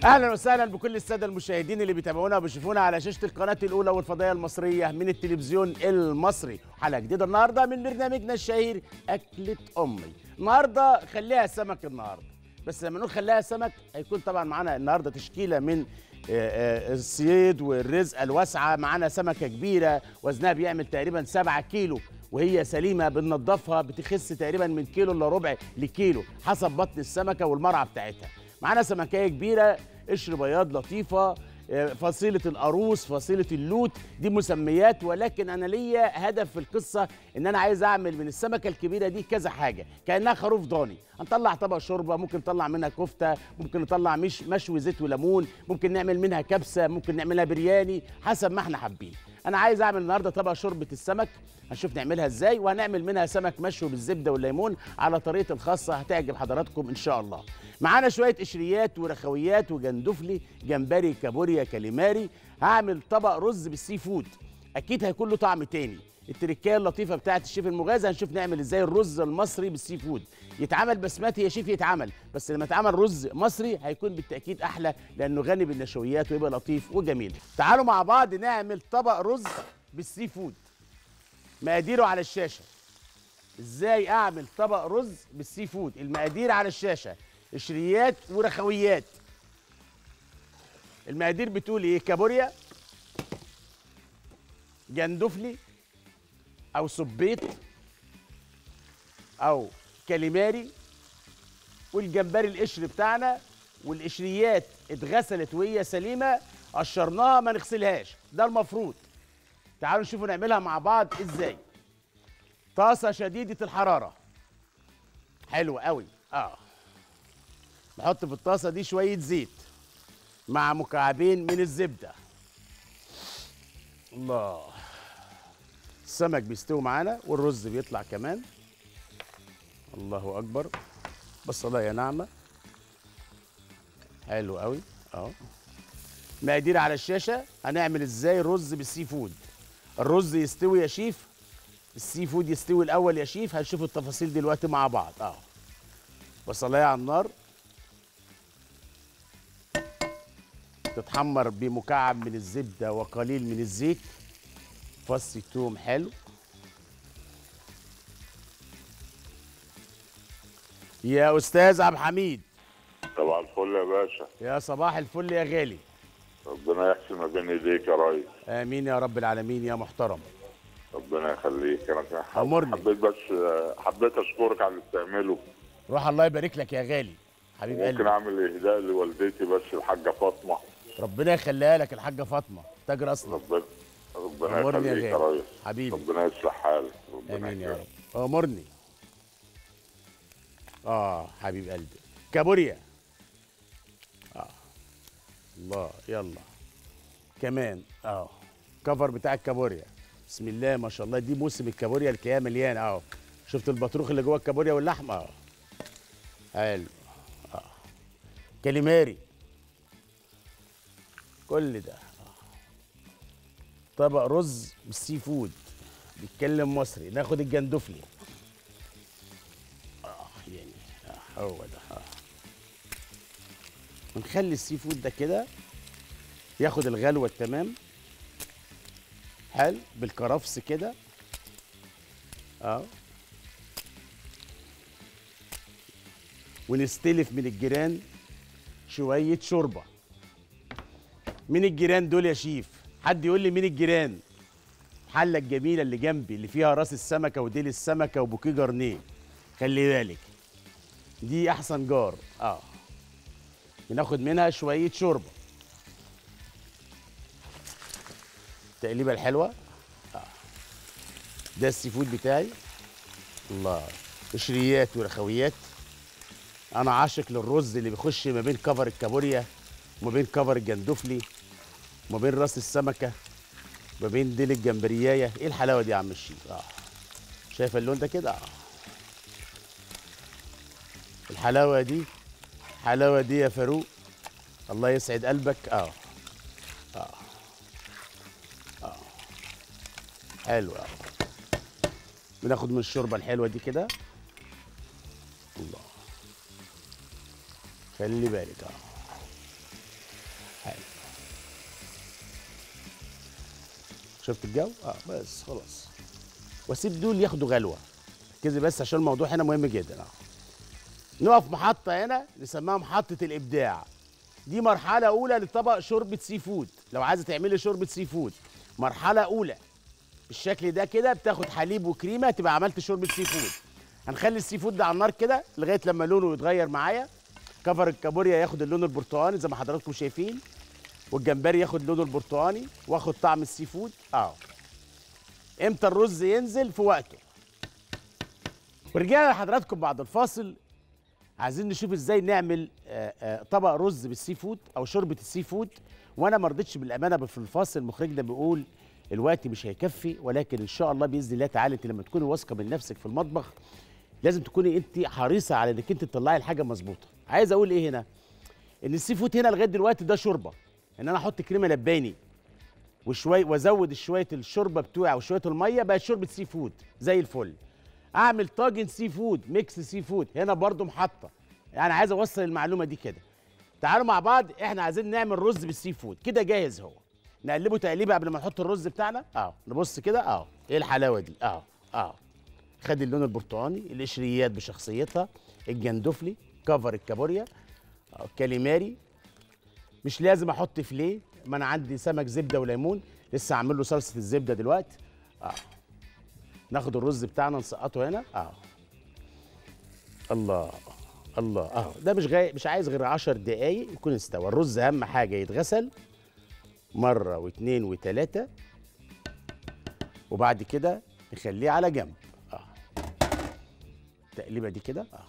اهلا وسهلا بكل الساده المشاهدين اللي بيتابعونا وبيشوفونا على شاشه القناه الاولى والفضائيه المصريه من التلفزيون المصري حلقه جديده النهارده من برنامجنا الشهير اكله امي النهارده خليها سمك النهارده بس لما نقول خليها سمك هيكون طبعا معانا النهارده تشكيله من آه، آه، الصيد والرزقه الواسعه معانا سمكه كبيره وزنها بيعمل تقريبا 7 كيلو وهي سليمه بننضفها بتخس تقريبا من كيلو الا ربع لكيلو حسب بطن السمكه والمرعى بتاعتها معانا سمكيه كبيره قشر بياض لطيفه آه، فصيله القاروص فصيله اللوت دي مسميات ولكن انا ليا هدف في القصه ان انا عايز اعمل من السمكه الكبيره دي كذا حاجه كانها خروف ضاني هنطلع طبق شوربه ممكن نطلع منها كفته ممكن نطلع مش مشوي زيت وليمون ممكن نعمل منها كبسه ممكن نعملها برياني حسب ما احنا حابين انا عايز اعمل النهارده طبق شوربه السمك هنشوف نعملها ازاي وهنعمل منها سمك مشوي بالزبده والليمون على طريقه الخاصه هتعجب حضراتكم ان شاء الله معانا شويه قشريات ورخويات وجندفلي جمبري كابوريا كاليماري هعمل طبق رز بالسي فود اكيد هيكون له طعم تاني التركيه اللطيفه بتاعت الشيف المغازي هنشوف نعمل ازاي الرز المصري بالسي فود يتعمل بسمتي يا شيف يتعمل بس لما يتعمل رز مصري هيكون بالتاكيد احلى لانه غني بالنشويات ويبقى لطيف وجميل تعالوا مع بعض نعمل طبق رز بالسي فود مقاديره على الشاشه ازاي اعمل طبق رز بالسي فود المقادير على الشاشه قشريات ورخويات المقادير بتقول ايه كابوريا جندفلي او سبيط او كاليماري والجمبري القشر بتاعنا والقشريات اتغسلت وهي سليمه قشرناها ما نغسلهاش ده المفروض تعالوا نشوفوا نعملها مع بعض ازاي طاسه شديده الحراره حلو قوي اه نحط في الطاسه دي شويه زيت مع مكعبين من الزبده الله السمك بيستوي معانا والرز بيطلع كمان الله اكبر بصلايه ناعمه حلو قوي اه مقادير على الشاشه هنعمل ازاي رز بالسي فود الرز يستوي يا شيف السي فود يستوي الاول يا شيف هنشوف التفاصيل دلوقتي مع بعض اه بصلايه على النار تتحمر بمكعب من الزبده وقليل من الزيت فص توم حلو يا استاذ عبد الحميد طبعا الفل يا باشا يا صباح الفل يا غالي ربنا يحسن ما بين ايديك يا ريس امين يا رب العالمين يا محترم ربنا يخليك انا كان حب- أمرني. حبيت بس حبيت اشكرك على اللي بتعمله روح الله يبارك لك يا غالي حبيب ممكن قلبي اعمل اهداء لوالدتي بس الحاجه فاطمه ربنا يخليها لك الحاجه فاطمه تاج راسنا ربنا ربنا امرني يخليك يا يا غالي ريس حبيبي ربنا يصلح حالك ربنا امين يا يكرمك. رب امرني اه حبيب قلبي كابوريا اه الله يلا كمان اه كفر بتاع الكابوريا بسم الله ما شاء الله دي موسم الكابوريا الكياه مليان اهو شفت البطروخ اللي جوه الكابوريا واللحمه اه حلو اه كاليماري كل ده آه. طبق رز بالسي فود بيتكلم مصري ناخد الجندفلي اه يعني آه هو ده اه ونخلي السي فود ده كده ياخد الغلوه التمام حلو بالكرفس كده اه ونستلف من الجيران شويه شوربه مين الجيران دول يا شيف حد يقول لي مين الجيران الحله الجميله اللي جنبي اللي فيها راس السمكه وديل السمكه وبوكيه جرنيه خلي بالك دي احسن جار اه بناخد منها شويه شوربه التقليبه الحلوه اه ده السي فود بتاعي الله قشريات ورخويات انا عاشق للرز اللي بيخش ما بين كفر الكابوريا وما بين كفر الجندفلي وما بين راس السمكه ما بين ديل الجمبريايه ايه الحلاوه دي يا عم الشيف اه شايف اللون ده كده اه الحلاوه دي الحلاوه دي يا فاروق الله يسعد قلبك اه اه اه حلو اه بناخد من الشوربه الحلوه دي كده الله خلي بالك اه شفت الجو اه بس خلاص واسيب دول ياخدوا غلوه ركزي بس عشان الموضوع هنا مهم جدا اه نقف محطه هنا نسميها محطه الابداع دي مرحله اولى لطبق شوربه سي فود لو عايزه تعملي شوربه سي فود مرحله اولى بالشكل ده كده بتاخد حليب وكريمه تبقى عملت شوربه سي فود هنخلي السي فود ده على النار كده لغايه لما لونه يتغير معايا كفر الكابوريا ياخد اللون البرتقاني زي ما حضراتكم شايفين والجمبري ياخد لونه البرتقاني واخد طعم السي فود اه امتى الرز ينزل في وقته ورجعنا لحضراتكم بعد الفاصل عايزين نشوف ازاي نعمل آه، آه، طبق رز بالسي فود او شوربه السي فود وانا ما رضيتش بالامانه في الفاصل مخرجنا بيقول الوقت مش هيكفي ولكن ان شاء الله باذن الله تعالى انت لما تكوني واثقه من نفسك في المطبخ لازم تكوني انت حريصه على انك انت تطلعي الحاجه مظبوطه عايز اقول ايه هنا ان السي فود هنا لغايه دلوقتي ده شوربه ان انا احط كريمه لباني وشويه وازود شويه الشوربه بتوعي وشويه الميه بقت شوربه سي فود زي الفل اعمل طاجن سي فود ميكس سي فود هنا برضو محطه يعني عايز اوصل المعلومه دي كده تعالوا مع بعض احنا عايزين نعمل رز بالسي فود كده جاهز هو نقلبه تقليبه قبل ما نحط الرز بتاعنا اه نبص كده اه ايه الحلاوه دي اه اه خد اللون البرتقاني القشريات بشخصيتها الجندفلي كفر الكابوريا آه. كاليماري مش لازم احط فيليه ما انا عندي سمك زبده وليمون لسه هعمل له صلصه الزبده دلوقتي اه ناخد الرز بتاعنا نسقطه هنا اه الله الله اه ده مش غاي مش عايز غير 10 دقايق يكون استوى الرز اهم حاجه يتغسل مره واثنين وثلاثه وبعد كده نخليه على جنب اه التقليبه دي كده اه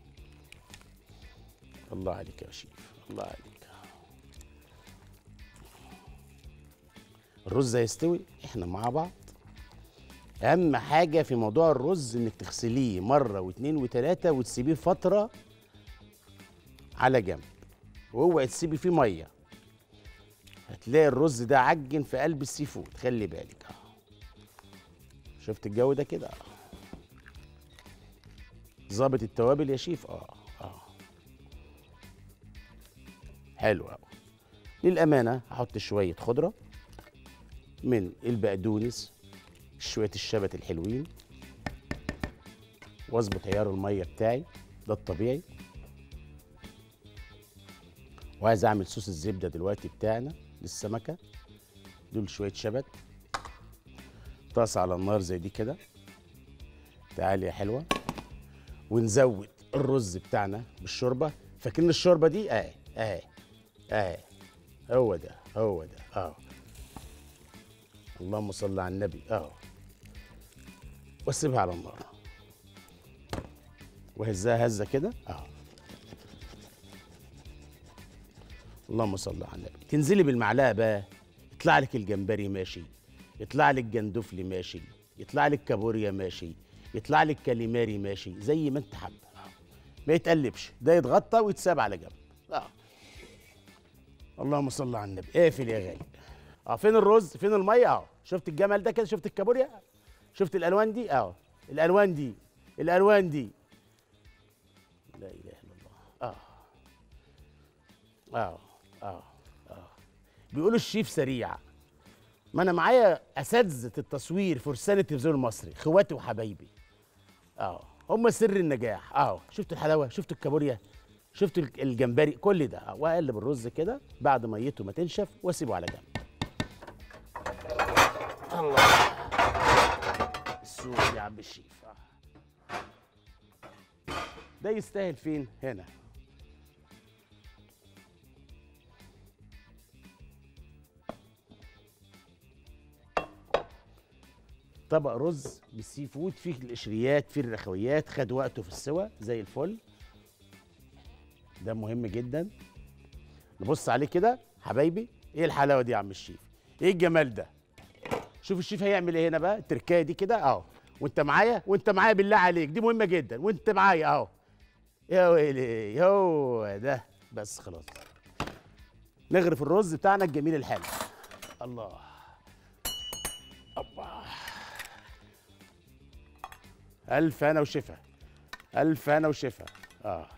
الله عليك يا شيف الله عليك الرز هيستوي احنا مع بعض اهم حاجه في موضوع الرز انك تغسليه مره واثنين وثلاثه وتسيبيه فتره على جنب واوعي تسيبي فيه ميه هتلاقي الرز ده عجن في قلب السي فود خلي بالك اه شفت الجو ده كده اه ظابط التوابل يا شيف اه اه حلو قوي للامانه هحط شويه خضره من البقدونس شويه الشبت الحلوين واظبط عيار الميه بتاعي ده الطبيعي وعايز اعمل صوص الزبده دلوقتي بتاعنا للسمكه دول شويه شبت طاسه على النار زي دي كده تعالي يا حلوه ونزود الرز بتاعنا بالشوربه فاكرين الشوربه دي اهي اهي اهي هو ده هو ده اه اللهم صل على النبي اه واسيبها على النار وهزها هزه كده اه اللهم صل على النبي تنزلي بالمعلقه بقى يطلع لك الجمبري ماشي يطلع لك جندفلي ماشي يطلع لك كابوريا ماشي يطلع لك كاليماري ماشي زي ما انت حابه آه. ما يتقلبش ده يتغطى ويتساب على جنب اه اللهم صل على النبي اقفل يا غالي اه فين الرز فين الميه اهو شفت الجمل ده كده شفت الكابوريا شفت الالوان دي اهو الالوان دي الالوان دي لا اله الا الله اه اه اه اه بيقولوا الشيف سريع ما انا معايا اساتذه التصوير فرسان التلفزيون المصري اخواتي وحبايبي اه هم سر النجاح اه شفتوا الحلاوه شفتوا الكابوريا شفتوا الج- الجمبري كل ده آه. واقلب الرز كده بعد ميته ما تنشف واسيبه على جنب الله السوق يا عم الشيف آه. ده يستاهل فين هنا طبق رز بالسي فود فيه القشريات فيه الرخويات خد وقته في السوى زي الفل ده مهم جدا نبص عليه كده حبايبي ايه الحلاوه دي يا عم الشيف ايه الجمال ده شوف الشيف هيعمل ايه هنا بقى التركايه دي كده اهو وانت معايا وانت معايا بالله عليك دي مهمه جدا وانت معايا اهو يا ويلي هو ده بس خلاص نغرف الرز بتاعنا الجميل الحلو الله الله ألف أنا وشفا ألف أنا وشفا آه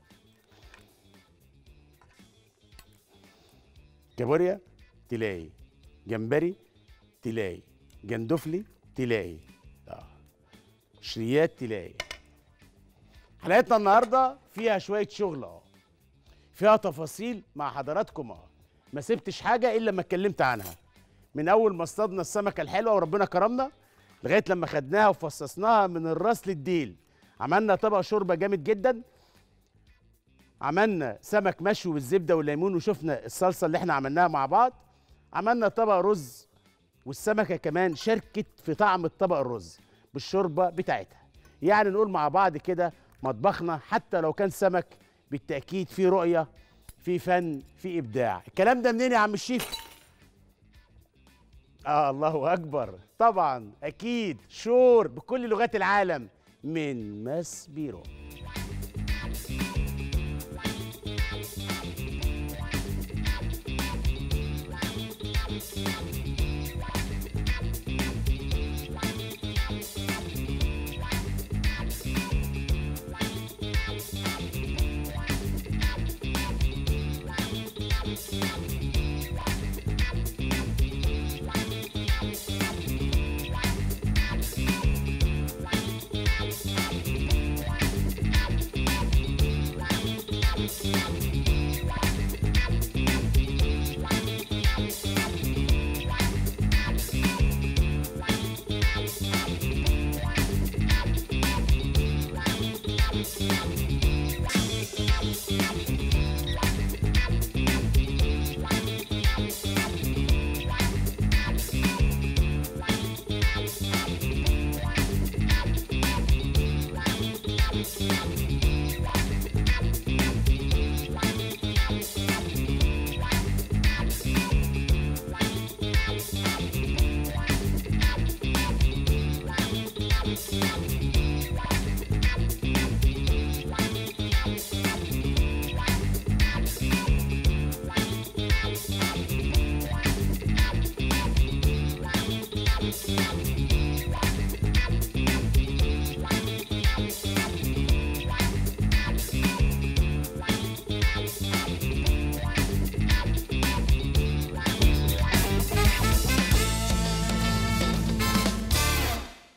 كابوريا تلاقي جمبري تلاقي جندفلي تلاقي اه شريات تلاقي حلقتنا النهارده فيها شويه شغل اه فيها تفاصيل مع حضراتكم اه ما سبتش حاجه الا لما اتكلمت عنها من اول ما اصطادنا السمكه الحلوه وربنا كرمنا لغايه لما خدناها وفصصناها من الراس للديل عملنا طبق شوربه جامد جدا عملنا سمك مشوي بالزبده والليمون وشفنا الصلصه اللي احنا عملناها مع بعض عملنا طبق رز والسمكه كمان شاركت في طعم الطبق الرز بالشوربه بتاعتها يعني نقول مع بعض كده مطبخنا حتى لو كان سمك بالتاكيد في رؤيه في فن في ابداع الكلام ده منين يا عم الشيف اه الله اكبر طبعا اكيد شور بكل لغات العالم من ماس بيرو